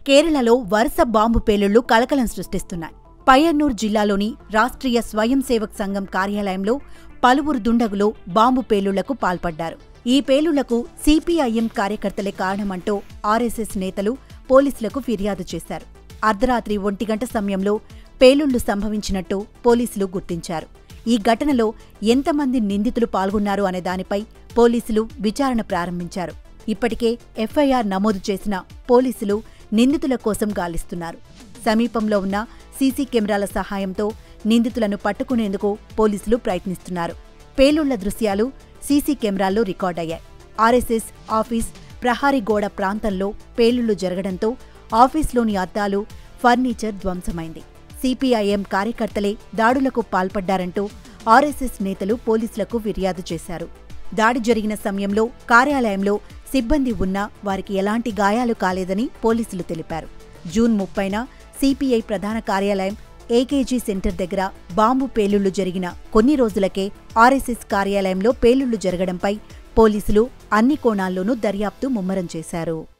కేరళలో వరుస బాంబు పేలుళ్లు కలకలం సృష్టిస్తున్నాయి పయ్యన్నూర్ జిల్లాలోని రాష్ట్రీయ స్వయం సేవక్ సంఘం కార్యాలయంలో పలువురు దుండగులు బాంబు పేలుళ్లకు పాల్పడ్డారు ఈ పేలుళ్లకు సిపిఐఎం కార్యకర్తలే కారణమంటూ ఆర్ఎస్ఎస్ నేతలు పోలీసులకు ఫిర్యాదు చేశారు అర్ధరాత్రి ఒంటి గంట సమయంలో పేలుళ్లు సంభవించినట్టు పోలీసులు గుర్తించారు ఈ ఘటనలో ఎంతమంది నిందితులు పాల్గొన్నారు అనే దానిపై పోలీసులు విచారణ ప్రారంభించారు ఇప్పటికే ఎఫ్ఐఆర్ నమోదు చేసిన పోలీసులు నిందితుల కోసం గాలిస్తున్నారు సమీపంలో ఉన్న సీసీ కెమెరాల సహాయంతో నిందితులను పట్టుకునేందుకు పోలీసులు ప్రయత్నిస్తున్నారు పేలుళ్ల దృశ్యాలు సీసీ కెమెరాల్లో రికార్డయ్యాయి ఆర్ఎస్ఎస్ ఆఫీస్ ప్రహారీ గోడ ప్రాంతంలో పేలుళ్లు జరగడంతో ఆఫీస్లోని అద్దాలు ఫర్నిచర్ ధ్వంసమైంది సిపిఐఎం కార్యకర్తలే దాడులకు పాల్పడ్డారంటూ ఆర్ఎస్ఎస్ నేతలు పోలీసులకు ఫిర్యాదు చేశారు దాడి జరిగిన సమయంలో కార్యాలయంలో సిబ్బంది ఉన్నా వారికి ఎలాంటి గాయాలు కాలేదని పోలీసులు తెలిపారు జూన్ ముప్పైన సిపిఐ ప్రధాన కార్యాలయం ఏకేజీ సెంటర్ దగ్గర బాంబు పేలుళ్లు జరిగిన కొన్ని రోజులకే ఆర్ఎస్ఎస్ కార్యాలయంలో పేలుళ్లు జరగడంపై పోలీసులు అన్ని కోణాల్లోనూ దర్యాప్తు ముమ్మరం చేశారు